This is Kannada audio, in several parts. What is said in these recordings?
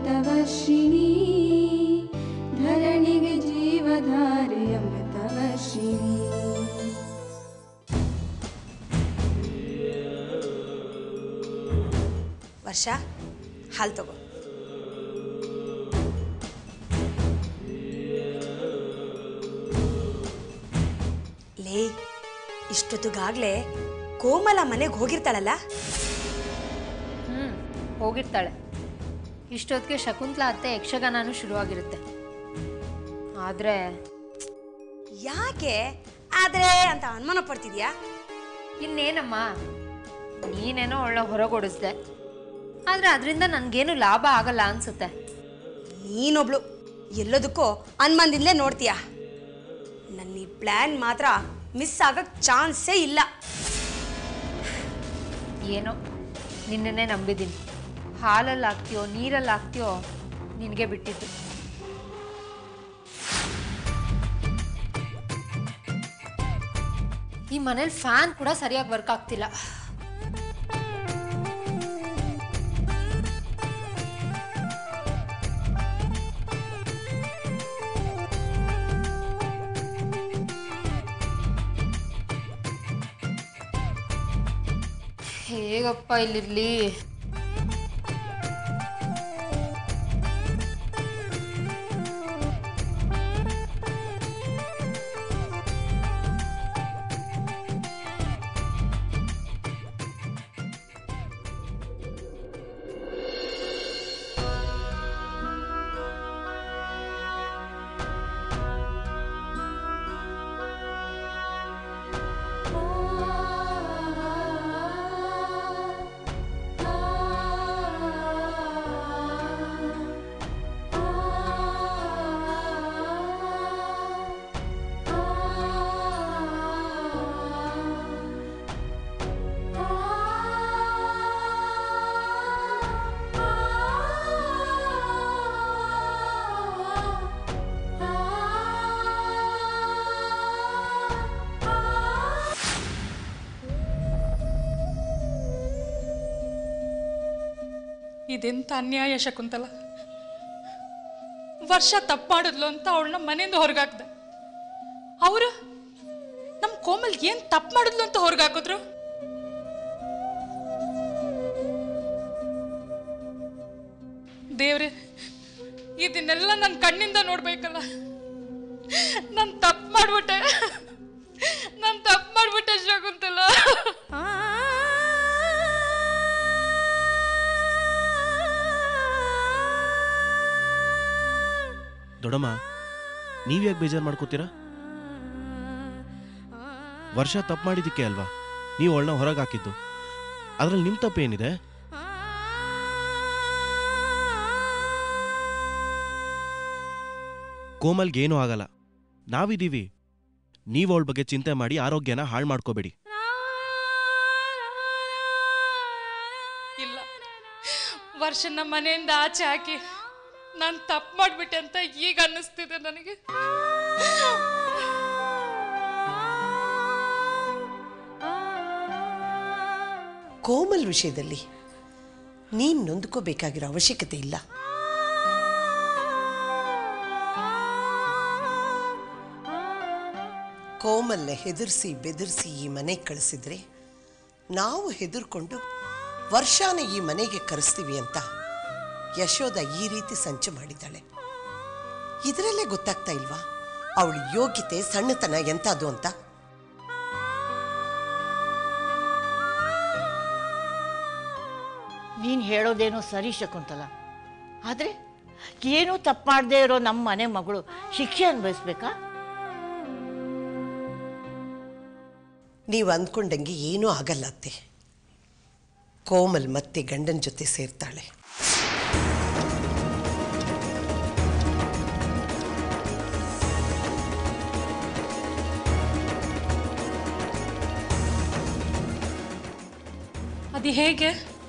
ಅಮೃತವರ್ಷಿಣಿ ಧರಣಿಗೆ ಜೀವಧಾರೆ ಅಮೃತವರ್ಷಿಣಿ ವರ್ಷ ಹಾಲು ತಗೋ ಲೇ ಇಷ್ಟೊತ್ತಿಗಾಗ್ಲೇ ಕೋಮಲ ಮನೆಗೆ ಹೋಗಿರ್ತಾಳಲ್ಲ ಹ್ಞೂ ಹೋಗಿರ್ತಾಳೆ ಇಷ್ಟೊತ್ತಿಗೆ ಶಕುಂತಲಾ ಅತ್ತೆ ಯಕ್ಷಗಾನನೂ ಶುರುವಾಗಿರುತ್ತೆ ಆದರೆ ಯಾಕೆ ಆದ್ರೆ ಅಂತ ಅನುಮಾನ ಪಡ್ತಿದ್ಯಾ ಇನ್ನೇನಮ್ಮ ನೀನೇನೋ ಒಳ್ಳೆ ಹೊರಗೊಡಿಸ್ದೆ ಆದರೆ ಅದರಿಂದ ನನಗೇನು ಲಾಭ ಆಗಲ್ಲ ಅನ್ಸುತ್ತೆ ನೀನೊಬ್ಳು ಎಲ್ಲದಕ್ಕೂ ಅನ್ಮಂದಿಂದಲೇ ನೋಡ್ತೀಯ ನನ್ನ ಈ ಪ್ಲ್ಯಾನ್ ಮಾತ್ರ ಮಿಸ್ ಆಗಕ್ ಚಾನ್ಸೇ ಇಲ್ಲ ಏನೋ ನಿನ್ನನ್ನೇ ನಂಬಿದ್ದೀನಿ ಹಾಲಲ್ಲಿ ಹಾಕ್ತೀಯೋ ನೀರಲ್ಲಿ ಹಾಕ್ತೀಯೋ ನಿನಗೆ ಬಿಟ್ಟಿದ್ದು ಈ ಮನೇಲಿ ಫ್ಯಾನ್ ಕೂಡ ಸರಿಯಾಗಿ ವರ್ಕ್ ಆಗ್ತಿಲ್ಲ ಹೇಗಪ್ಪ ಇಲ್ಲಿರ್ಲಿ ಇದೆಂತ ಅನ್ಯಾಯ ಶಕುಂತಲ ವರ್ಷ ತಪ್ಪು ಮಾಡಿದ್ಲು ಅಂತ ಅವಳನ್ನ ಮನೆಯಿಂದ ಹೊರಗಾಕ್ದೆ ಅವರು ನಮ್ಮ ಕೋಮಲ್ ಏನ್ ತಪ್ಪು ಮಾಡಿದ್ಲು ಅಂತ ಹೊರಗಾಕಿದ್ರು ದೇವ್ರೆ ಇದನ್ನೆಲ್ಲ ನನ್ನ ಕಣ್ಣಿಂದ ನೋಡ್ಬೇಕಲ್ಲ ನಾನು ತಪ್ಪು ಮಾಡ್ಬಿಟ್ಟೆ ನಾನು ತಪ್ಪು ಮಾಡ್ಬಿಟ್ಟೆ ಶಕುಂತಲ ದೊಡಮ್ಮ ನೀವ್ಯಾಕೆ ಬೇಜಾರು ಮಾಡ್ಕೋತೀರಾ ವರ್ಷ ತಪ್ಪು ಮಾಡಿದ್ದಕ್ಕೆ ಅಲ್ವಾ ನೀವು ಅವಳನ್ನ ಹೊರಗೆ ಹಾಕಿದ್ದು ಅದ್ರಲ್ಲಿ ನಿಮ್ಮ ತಪ್ಪೇನಿದೆ ಕೋಮಲ್ಗೆ ಏನೂ ಆಗಲ್ಲ ನಾವಿದ್ದೀವಿ ನೀವು ಅವಳ ಬಗ್ಗೆ ಚಿಂತೆ ಮಾಡಿ ಆರೋಗ್ಯನ ಹಾಳು ಮಾಡ್ಕೋಬೇಡಿ ಇಲ್ಲ ವರ್ಷನ ಮನೆಯಿಂದ ಆಚೆ ಹಾಕಿ ನಾನು ತಪ್ಪು ಮಾಡ್ಬಿಟ್ಟೆ ಅಂತ ಈಗ ಅನ್ನಿಸ್ತಿದೆ ನನಗೆ ಕೋಮಲ್ ವಿಷಯದಲ್ಲಿ ನೀನು ನೊಂದ್ಕೋಬೇಕಾಗಿರೋ ಅವಶ್ಯಕತೆ ಇಲ್ಲ ಕೋಮಲ್ನ ಹೆದರ್ಸಿ ಬೆದರ್ಸಿ ಈ ಮನೆಗೆ ಕಳಿಸಿದ್ರೆ ನಾವು ಹೆದರ್ಕೊಂಡು ವರ್ಷಾನ ಈ ಮನೆಗೆ ಕರೆಸ್ತೀವಿ ಅಂತ ಯಶೋದ ಈ ರೀತಿ ಸಂಚು ಮಾಡಿದ್ದಾಳೆ ಇದರಲ್ಲೇ ಗೊತ್ತಾಗ್ತಾ ಇಲ್ವಾ ಅವಳ ಯೋಗ್ಯತೆ ಸಣ್ಣತನ ಎಂಥದ್ದು ಅಂತ ನೀನು ಹೇಳೋದೇನೋ ಸರಿ ಶಕುಂತಲ ಆದರೆ ಏನೂ ತಪ್ಪು ಮಾಡದೇ ಇರೋ ನಮ್ಮ ಮನೆ ಮಗಳು ಶಿಕ್ಷೆ ಅನುಭವಿಸ್ಬೇಕಾ ನೀವು ಅಂದ್ಕೊಂಡಂಗೆ ಏನೂ ಆಗಲ್ಲ ಅತ್ತೆ ಕೋಮಲ್ ಮತ್ತೆ ಗಂಡನ ಜೊತೆ ಸೇರ್ತಾಳೆ ಅದು ಹೇಗೆ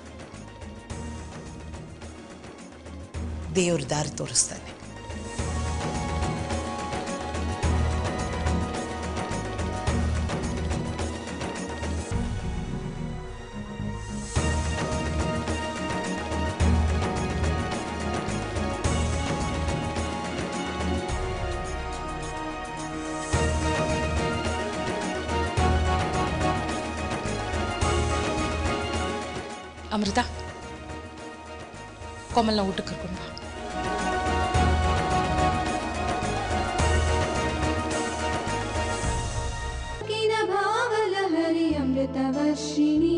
ದೇವ್ರ ದಾರಿ ತೋರಿಸ್ತಾನೆ ಅಮೃತ ಕೋಮಲ್ನ ಊಟಕ್ಕೆ ಕರ್ಕೊಂಡು ಬಾ किन भावलहरि अमृतवर्षिणी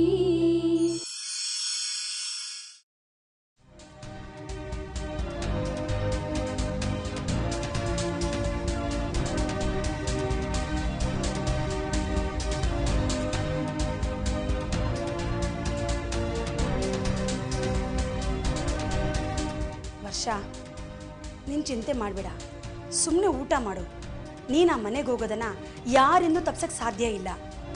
ವರ್ಷ ನೀನು ಚಿಂತೆ ಮಾಡಬೇಡ ಸುಮ್ಮನೆ ಊಟ ಮಾಡು ನೀನು ಆ ಮನೆಗೆ ಹೋಗೋದನ್ನ ಯಾರಿಂದೂ ತಪ್ಸಕ್ಕೆ ಸಾಧ್ಯ ಇಲ್ಲ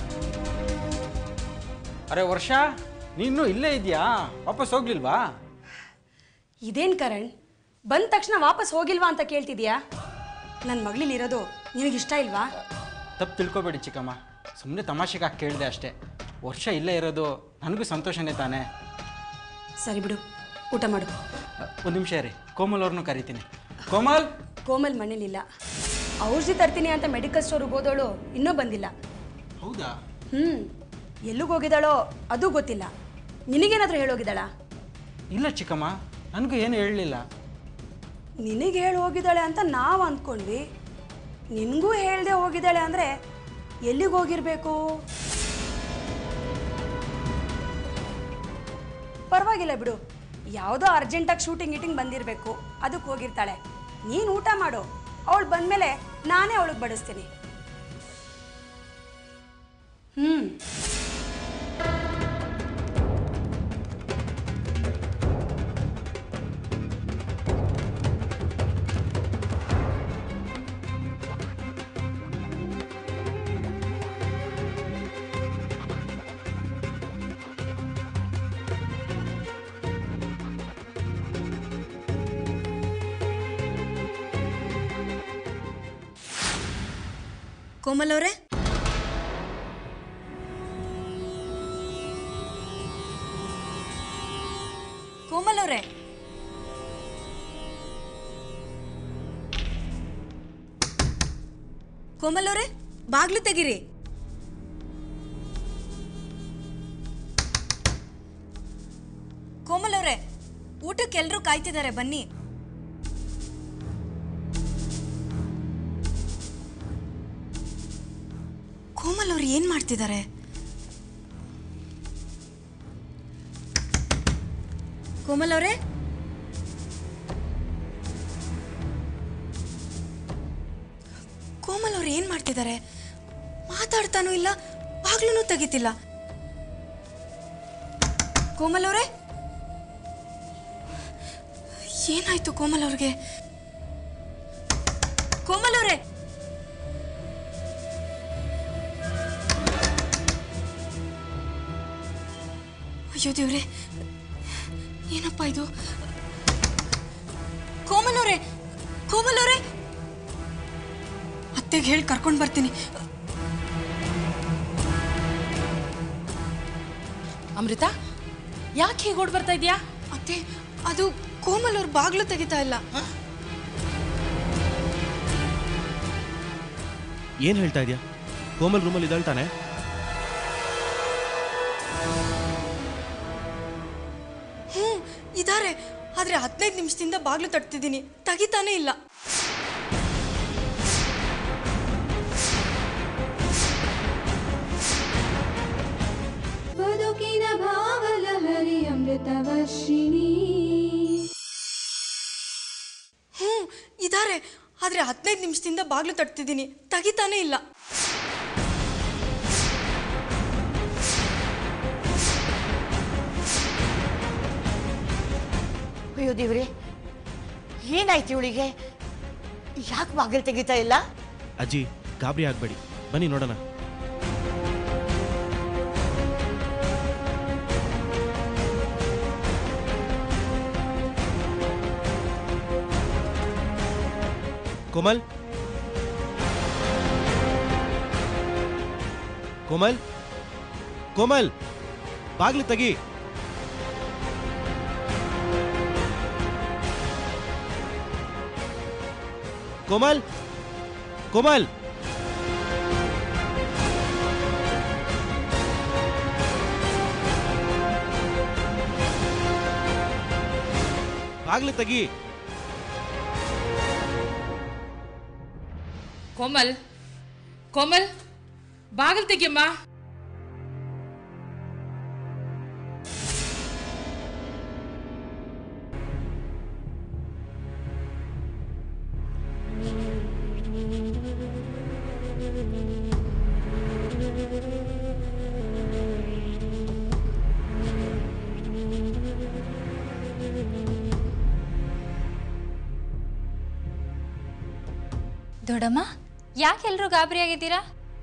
ಅರೆ ವರ್ಷ ನೀನು ಇಲ್ಲೇ ಇದೆಯಾ ವಾಪಸ್ ಹೋಗ್ಲಿಲ್ವಾ ಇದೇನು ಕರಣ್ ಬಂದ ತಕ್ಷಣ ವಾಪಸ್ ಹೋಗಿಲ್ವಾ ಅಂತ ಕೇಳ್ತಿದ್ಯಾ ನನ್ನ ಮಗಳಿಲಿರೋದು ನಿನಗಿಷ್ಟ ಇಲ್ವಾ ತಪ್ಪು ತಿಳ್ಕೊಬೇಡಿ ಚಿಕ್ಕಮ್ಮ ಸುಮ್ಮನೆ ತಮಾಷೆಗಾಗಿ ಕೇಳಿದೆ ಅಷ್ಟೇ ವರ್ಷ ಇಲ್ಲೇ ಇರೋದು ನನಗೂ ಸಂತೋಷನೇ ತಾನೇ ಸರಿ ಬಿಡು ಊಟ ಮಾಡು ಒಂದು ನಿಮಿಷ ರೀ ಕೋಮಲ್ ಅವ್ರನ್ನೂ ಕರಿತೀನಿ ಕೋಮಲ್ ಕೋಮಲ್ ಮನೇಲಿಲ್ಲ ಔಷಧಿ ತರ್ತೀನಿ ಅಂತ ಮೆಡಿಕಲ್ ಸ್ಟೋರಿಗೆ ಹೋದವಳು ಇನ್ನೂ ಬಂದಿಲ್ಲ ಹೌದಾ ಹ್ಞೂ ಎಲ್ಲಿಗೆ ಹೋಗಿದ್ದಾಳೋ ಅದು ಗೊತ್ತಿಲ್ಲ ನಿನಗೇನಾದರೂ ಹೇಳೋಗಿದ್ದಾಳಾ ಇಲ್ಲ ಚಿಕ್ಕಮ್ಮ ನನಗೂ ಏನು ಹೇಳಲಿಲ್ಲ ನಿನಗೆ ಹೇಳಿ ಹೋಗಿದ್ದಾಳೆ ಅಂತ ನಾವು ಅಂದ್ಕೊಂಡ್ವಿ ನಿನಗೂ ಹೇಳ್ದೆ ಹೋಗಿದ್ದಾಳೆ ಅಂದರೆ ಎಲ್ಲಿಗೆ ಹೋಗಿರಬೇಕು ಪರವಾಗಿಲ್ಲ ಬಿಡು ಯಾವುದೋ ಅರ್ಜೆಂಟಾಗಿ ಶೂಟಿಂಗ್ ಗೀಟಿಂಗ್ ಬಂದಿರಬೇಕು ಅದಕ್ಕೆ ಹೋಗಿರ್ತಾಳೆ ನೀನು ಊಟ ಮಾಡು ಅವಳು ಬಂದಮೇಲೆ ನಾನೇ ಅವಳಿಗೆ ಬಡಿಸ್ತೀನಿ ಹ್ಞೂ ಕೋಮಲ್ ಅವರೇ ಕೋಮಲ್ ಅವರೇ ಕೋಮಲ್ ಅವರೇ ಬಾಗ್ಲು ತೆಗಿರಿ ಕೋಮಲ್ ಅವರೇ ಊಟಕ್ಕೆ ಎಲ್ಲರೂ ಕಾಯ್ತಿದ್ದಾರೆ ಬನ್ನಿ ಕೋಮಲ್ ಅವ್ರು ಏನ್ ಮಾಡ್ತಿದ್ದಾರೆ ಕೋಮಲ್ ಅವರೇ ಕೋಮಲ್ ಅವ್ರು ಏನ್ ಮಾಡ್ತಿದ್ದಾರೆ ಮಾತಾಡ್ತಾನೂ ಇಲ್ಲ ಬಾಗ್ಲೂ ತೆಗಿತಿಲ್ಲ ಕೋಮಲ್ ಅವರೇ ಏನಾಯ್ತು ಕೋಮಲ್ ಅವ್ರಿಗೆ ಕೋಮಲ್ ಅವರೇ ಅಯ್ಯೋ ದೇವ್ರೆ ಏನಪ್ಪ ಇದು ಕೋಮಲ್ ಅವರೇ ಕೋಮಲ್ ಅವರೇ ಅತ್ತೆಗೆ ಹೇಳಿ ಕರ್ಕೊಂಡು ಬರ್ತೀನಿ ಅಮೃತ ಯಾಕೆ ಹೀಗೆ ಓಡ್ ಬರ್ತಾ ಇದೆಯಾ ಅತ್ತೆ ಅದು ಕೋಮಲ್ ಅವ್ರ ಬಾಗ್ಲು ತೆಗಿತಾ ಇಲ್ಲ ಏನು ಹೇಳ್ತಾ ಇದೆಯಾ ಕೋಮಲ್ ರೂಮಲ್ಲಿ ಇದ್ದಾಳೆ ತಾನೆ ಹ್ಞೂ ಇದಾರೆ ಆದ್ರೆ ಹದಿನೈದು ನಿಮಿಷದಿಂದ ಬಾಗ್ಲು ತಟ್ತಿದ್ದೀನಿ ತೆಗಿತಾನೇ ಇಲ್ಲ ಬದುಕಿನ ಭಾವಲಹರಿ ಅಮೃತವರ್ಷಿಣಿ ಹ್ಞೂ ಇದಾರೆ ಆದ್ರೆ ಹದಿನೈದು ನಿಮಿಷದಿಂದ ಬಾಗ್ಲು ತಟ್ತಿದ್ದೀನಿ ತೆಗಿತಾನೇ ಇಲ್ಲ ಅಯ್ಯೋ ದೇವ್ರೆ ಏನಾಯ್ತು ಇವಳಿಗೆ ಯಾಕೆ ಬಾಗಿಲು ತೆಗಿತಾ ಇಲ್ಲ ಅಜ್ಜಿ ಗಾಬರಿ ಆಗಬೇಡಿ ಬನ್ನಿ ನೋಡೋಣ ಕೋಮಲ್ ಕೋಮಲ್ ಕೋಮಲ್ ಬಾಗ್ಲು ತೆಗಿ ಕೋಮಲ್ ಕೋಮಲ್ ಬಾಗ್ಲು ತೆಗಿ ಕೋಮಲ್ ಕೋಮಲ್ ಬಾಗಿಲು ತೆಗಿಯಮ್ಮ ದೊಡ್ಡಮ್ಮ ಯಾಕೆ ಎಲ್ಲರೂ ಗಾಬರಿ ಆಗಿದ್ದೀರಾ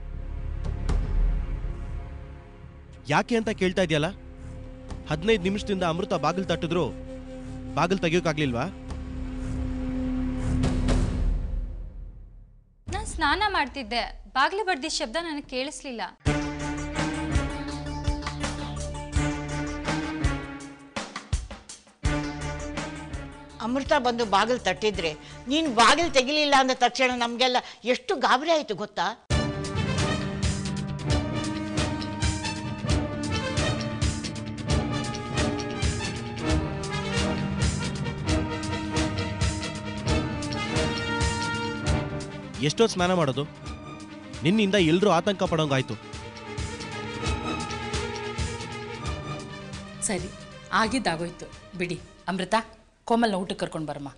ಯಾಕೆ ಅಂತ ಕೇಳ್ತಾ ಇದೆಯಲ್ಲ ಹದಿನೈದು ನಿಮಿಷದಿಂದ ಅಮೃತ ಬಾಗಿಲು ತಟ್ಟಿದ್ರು ಬಾಗಿಲು ತೆಗಿಯೋಕ್ಕಾಗ್ಲಿಲ್ವಾ ನಾನು ಸ್ನಾನ ಮಾಡ್ತಿದ್ದೆ ಬಾಗ್ಲು ಬಡ್ದಿದ್ದ ಶಬ್ದ ನನಗೆ ಕೇಳಿಸ್ಲಿಲ್ಲ ಅಮೃತ ಬಂದು ಬಾಗಿಲು ತಟ್ಟಿದ್ರೆ ನೀನು ಬಾಗಿಲು ತೆಗಿಲಿಲ್ಲ ಅಂದ ತಕ್ಷಣ ನಮಗೆಲ್ಲ ಎಷ್ಟು ಗಾಬರಿ ಆಯಿತು ಗೊತ್ತಾ ಎಷ್ಟೊತ್ತು ಸ್ನಾನ ಮಾಡೋದು ನಿನ್ನಿಂದ ಎಲ್ರೂ ಆತಂಕ ಪಡೋಂಗಾಯ್ತು ಸರಿ ಆಗಿದ್ದಾಗೋಯ್ತು ಬಿಡಿ ಅಮೃತ ಕೋಮಲ್ನ ಊಟಕ್ಕೆ ಕರ್ಕೊಂಡು ಬರಮ್ಮ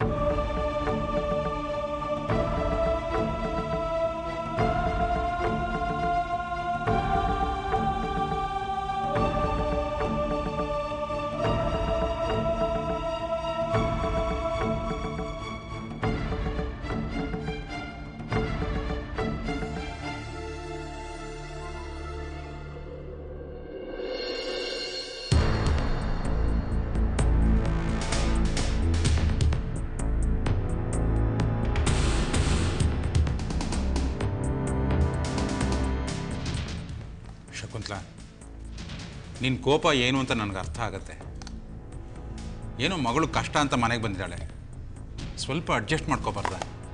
ಶಕುಂತಲ ನಿನ್ನ ಕೋಪ ಏನು ಅಂತ ನನಗೆ ಅರ್ಥ ಆಗತ್ತೆ ಏನೋ ಮಗಳು ಕಷ್ಟ ಅಂತ ಮನೆಗೆ ಬಂದಿದ್ದಾಳೆ ಸ್ವಲ್ಪ ಅಡ್ಜಸ್ಟ್ ಮಾಡ್ಕೋಬಾರ್ದ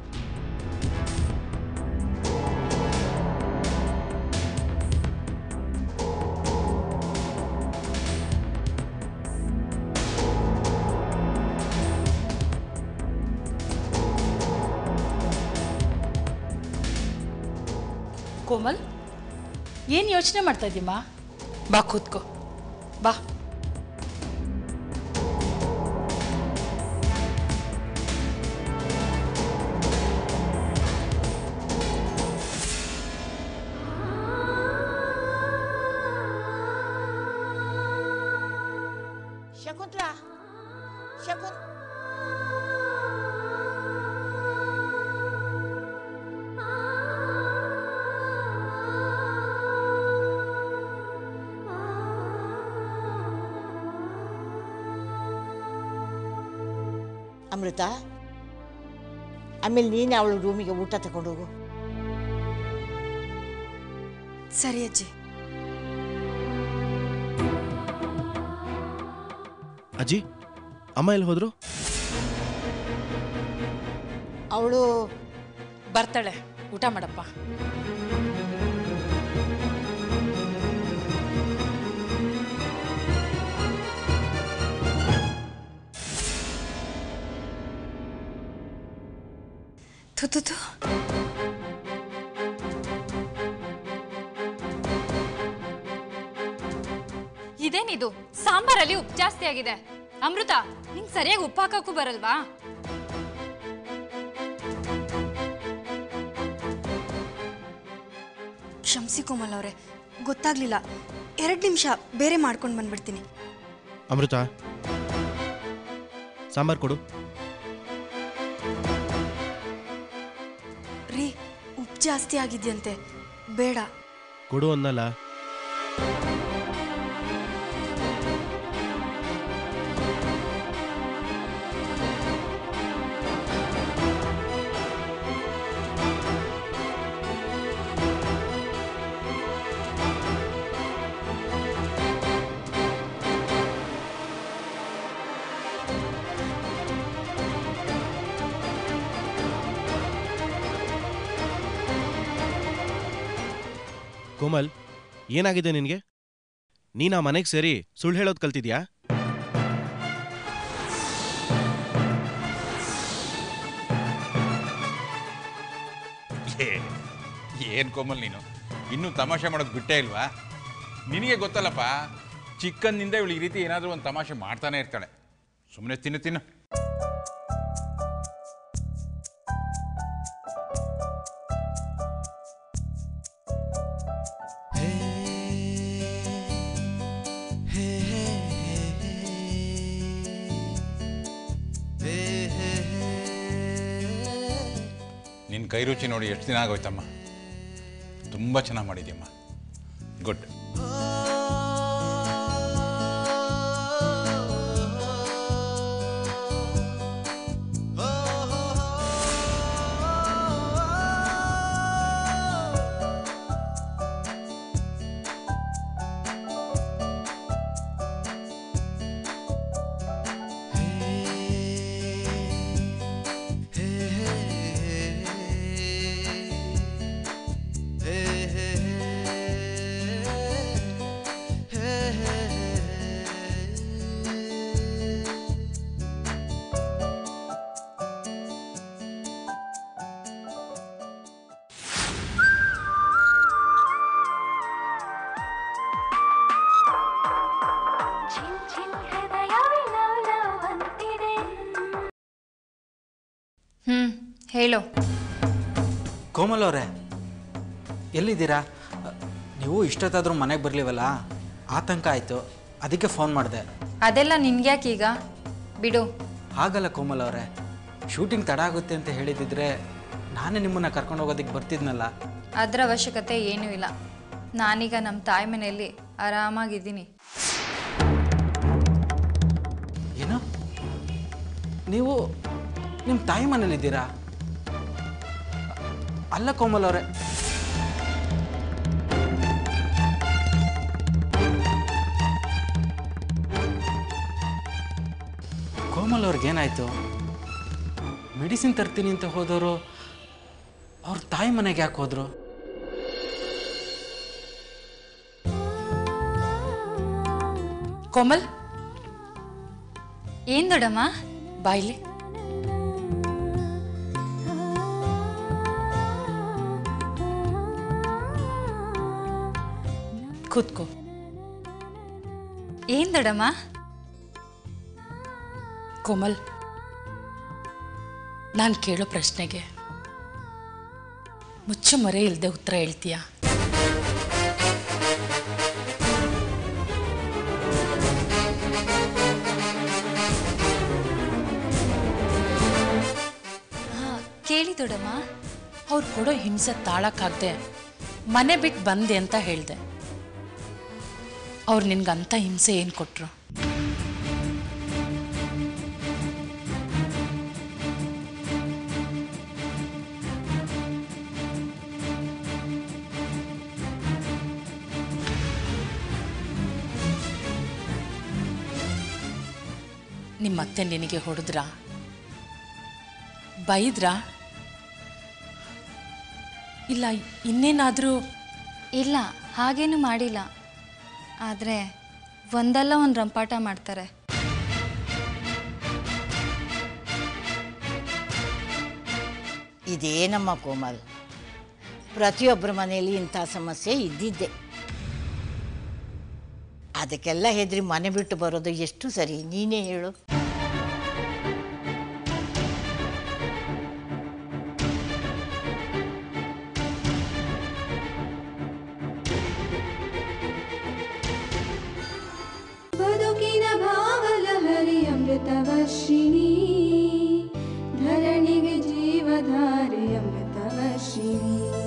ಕೋಮಲ್ ಏನು ಯೋಚನೆ ಮಾಡ್ತಾ ಇದ್ದೀಮ್ಮ ಬಾ ಕೂತ್ಕೋ ಬಾ ಶಕುಂತಲಾ ಶಕುನ್ ಅಮೃತ ಆಮೇಲೆ ನೀನೇ ಅವಳು ರೂಮಿಗೆ ಊಟ ತಗೊಂಡೋಗು ಸರಿ ಅಜ್ಜಿ ಅಜ್ಜಿ ಅಮ್ಮ ಎಲ್ಲಿ ಹೋದ್ರು ಅವಳು ಬರ್ತಾಳೆ ಊಟ ಮಾಡಪ್ಪ ಥು ಥು ಥು. ಇದೇನಿದು ಸಾಂಬಾರಲ್ಲಿ ಉಪ್ಪು ಜಾಸ್ತಿ ಆಗಿದೆ ಅಮೃತ ನಿಂಗೆ ಸರಿಯಾಗಿ ಉಪ್ಪು ಹಾಕಕ್ಕೂ ಬರಲ್ವಾ ಕ್ಷಮಿಸಿ ಕೋಮಲ್ ಅವರೇ ಗೊತ್ತಾಗ್ಲಿಲ್ಲ ಎರಡು ನಿಮಿಷ ಬೇರೆ ಮಾಡ್ಕೊಂಡು ಬಂದ್ಬಿಡ್ತೀನಿ ಅಮೃತ ಸಾಂಬಾರ್ ಕೊಡು ರೀ ಉಪ್ಪು ಜಾಸ್ತಿ ಆಗಿದ್ಯಂತೆ ಬೇಡ ಕೊಡು ಅನ್ನಲ್ಲ ಕೋಮಲ್ ಏನಾಗಿದೆ ನಿನಗೆ ನೀನು ಆ ಮನೆಗೆ ಸೇರಿ ಸುಳ್ಳು ಹೇಳೋದು ಕಲ್ತಿದ್ಯಾ ಏನು ಕೋಮಲ್ ನೀನು ಇನ್ನೂ ತಮಾಷೆ ಮಾಡೋದು ಬಿಟ್ಟೇ ಇಲ್ವಾ ನಿನಗೆ ಗೊತ್ತಲ್ಲಪ್ಪ ಚಿಕ್ಕಂದಿಂದ ಇವಳು ಈ ರೀತಿ ಏನಾದರೂ ಒಂದು ತಮಾಷೆ ಮಾಡ್ತಾನೆ ಇರ್ತಾಳೆ ಸುಮ್ಮನೆ ತಿನ್ನು ತಿನ್ನು ನಿನ್ನ ಕೈ ರುಚಿ ನೋಡಿ ಎಷ್ಟು ದಿನ ಆಗೋಯ್ತಮ್ಮ ತುಂಬ ಚೆನ್ನಾಗಿ ಮಾಡಿದ್ಯಮ್ಮ ಗುಡ್ ಹ್ಞೂ ಹೇಳು ಕೋಮಲ್ ಅವರೇ ಎಲ್ಲಿದ್ದೀರಾ ನೀವು ಇಷ್ಟೊತ್ತಾದರೂ ಮನೆಗೆ ಬರಲಿವಲ್ಲ ಆತಂಕ ಆಯಿತು ಅದಕ್ಕೆ ಫೋನ್ ಮಾಡಿದೆ ಅದೆಲ್ಲ ನಿನ್ಗ್ಯಾಕೀಗ ಬಿಡು ಹಾಗಲ್ಲ ಕೋಮಲ್ ಅವರೇ ಶೂಟಿಂಗ್ ತಡ ಆಗುತ್ತೆ ಅಂತ ಹೇಳಿದಿದ್ರೆ ನಾನೇ ನಿಮ್ಮನ್ನು ಕರ್ಕೊಂಡು ಹೋಗೋದಕ್ಕೆ ಬರ್ತಿದ್ನಲ್ಲ ಅದರ ಅವಶ್ಯಕತೆ ಏನೂ ಇಲ್ಲ ನಾನೀಗ ನಮ್ಮ ತಾಯಿ ಮನೆಯಲ್ಲಿ ಆರಾಮಾಗಿದ್ದೀನಿ ಏನು ನೀವು ನಿಮ್ಮ ತಾಯಿ ಮನೇಲಿದ್ದೀರಾ ಅಲ್ಲ ಕೋಮಲ್ ಅವರೇ ಕೋಮಲ್ ಅವ್ರಿಗೇನಾಯಿತು ಮೆಡಿಸಿನ್ ತರ್ತೀನಿ ಅಂತ ಹೋದವರು ಅವ್ರ ತಾಯಿ ಮನೆಗೆ ಯಾಕೆ ಹೋದರು ಕೋಮಲ್ ಏನು ದೊಡ್ಡಮ್ಮ ಬಾಯ್ಲಿ ಕೂತ್ಕೋ ಏನು ದೊಡ್ಡಮ್ಮ ಕೋಮಲ್ ನಾನು ಕೇಳೋ ಪ್ರಶ್ನೆಗೆ ಮುಚ್ಚು ಮರೆ ಇಲ್ಲದೆ ಉತ್ತರ ಹೇಳ್ತೀಯಾ ಹಾಂ ಕೇಳಿ ದೊಡ್ಡಮ್ಮ ಅವ್ರು ಕೊಡೋ ಹಿಂಸೆ ತಾಳಕ್ಕಾಗದೆ ಮನೆ ಬಿಟ್ಟು ಬಂದೆ ಅಂತ ಹೇಳಿದೆ ಅವ್ರು ನಿನ್ಗಂತ ಹಿಂಸೆ ಏನು ಕೊಟ್ಟರು ನಿಮ್ಮತ್ತೆ ನಿನಗೆ ಹೊಡೆದ್ರ ಬೈದ್ರಾ ಇಲ್ಲ ಇನ್ನೇನಾದರೂ ಇಲ್ಲ ಹಾಗೇನು ಮಾಡಿಲ್ಲ ಆದರೆ ಒಂದಲ್ಲ ಒಂದು ರಂಪಾಟ ಮಾಡ್ತಾರೆ ಇದೇನಮ್ಮ ಕೋಮಲ್ ಪ್ರತಿಯೊಬ್ಬರ ಮನೆಯಲ್ಲಿ ಇಂಥ ಸಮಸ್ಯೆ ಇದ್ದಿದ್ದೆ ಅದಕ್ಕೆಲ್ಲ ಹೆದರಿ ಮನೆ ಬಿಟ್ಟು ಬರೋದು ಎಷ್ಟು ಸರಿ ನೀನೇ ಹೇಳು ಬದುಕಿನ ಭಾವಲಹರಿ ಅಮೃತವರ್ಷಿಣಿ ಧರಣಿಗೆ ಜೀವಧಾರೆ ಅಮೃತವರ್ಷಿಣಿ